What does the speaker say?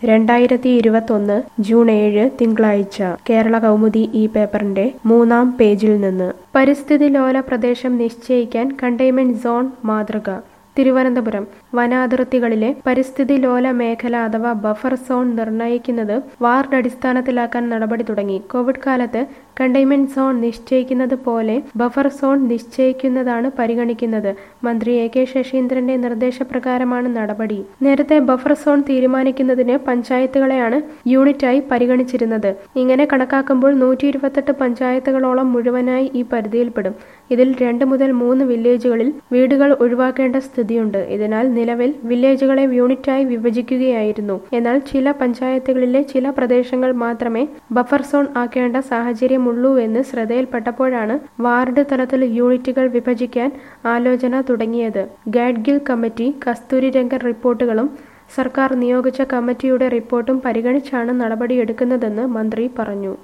രണ്ടായിരത്തി ഇരുപത്തൊന്ന് ജൂൺ ഏഴ് തിങ്കളാഴ്ച കേരള കൗമുദി ഈ പേപ്പറിന്റെ മൂന്നാം പേജിൽ നിന്ന് പരിസ്ഥിതി ലോല പ്രദേശം നിശ്ചയിക്കാൻ കണ്ടെയ്ൻമെന്റ് സോൺ മാതൃക തിരുവനന്തപുരം വനാതിർത്തികളിലെ പരിസ്ഥിതി ലോല മേഖല അഥവാ ബഫർ സോൺ നിർണ്ണയിക്കുന്നത് വാർഡ് അടിസ്ഥാനത്തിലാക്കാൻ നടപടി തുടങ്ങി കോവിഡ് കാലത്ത് കണ്ടെയ്ൻമെന്റ് സോൺ നിശ്ചയിക്കുന്നത് പോലെ ബഫർ സോൺ നിശ്ചയിക്കുന്നതാണ് പരിഗണിക്കുന്നത് മന്ത്രി എ കെ ശശീന്ദ്രന്റെ നിർദ്ദേശപ്രകാരമാണ് നടപടി നേരത്തെ ബഫർ സോൺ തീരുമാനിക്കുന്നതിന് പഞ്ചായത്തുകളെയാണ് യൂണിറ്റായി പരിഗണിച്ചിരുന്നത് ഇങ്ങനെ കണക്കാക്കുമ്പോൾ നൂറ്റി ഇരുപത്തെട്ട് പഞ്ചായത്തുകളോളം മുഴുവനായി ഈ പരിധിയിൽപ്പെടും ഇതിൽ രണ്ട് മുതൽ മൂന്ന് വില്ലേജുകളിൽ വീടുകൾ ഒഴിവാക്കേണ്ട സ്ഥിതിയുണ്ട് ഇതിനാൽ നിലവിൽ വില്ലേജുകളെ യൂണിറ്റായി വിഭജിക്കുകയായിരുന്നു എന്നാൽ ചില പഞ്ചായത്തുകളിലെ ചില പ്രദേശങ്ങൾ മാത്രമേ ബഫർ സോൺ ആക്കേണ്ട സാഹചര്യമുള്ളൂ എന്ന് ശ്രദ്ധയിൽപ്പെട്ടപ്പോഴാണ് വാർഡ് തലത്തിൽ യൂണിറ്റുകൾ വിഭജിക്കാൻ ആലോചന തുടങ്ങിയത് ഗാഡ്ഗിൽ കമ്മിറ്റി കസ്തൂരിരംഗൻ റിപ്പോർട്ടുകളും സർക്കാർ നിയോഗിച്ച കമ്മിറ്റിയുടെ റിപ്പോർട്ടും പരിഗണിച്ചാണ് നടപടിയെടുക്കുന്നതെന്ന് മന്ത്രി പറഞ്ഞു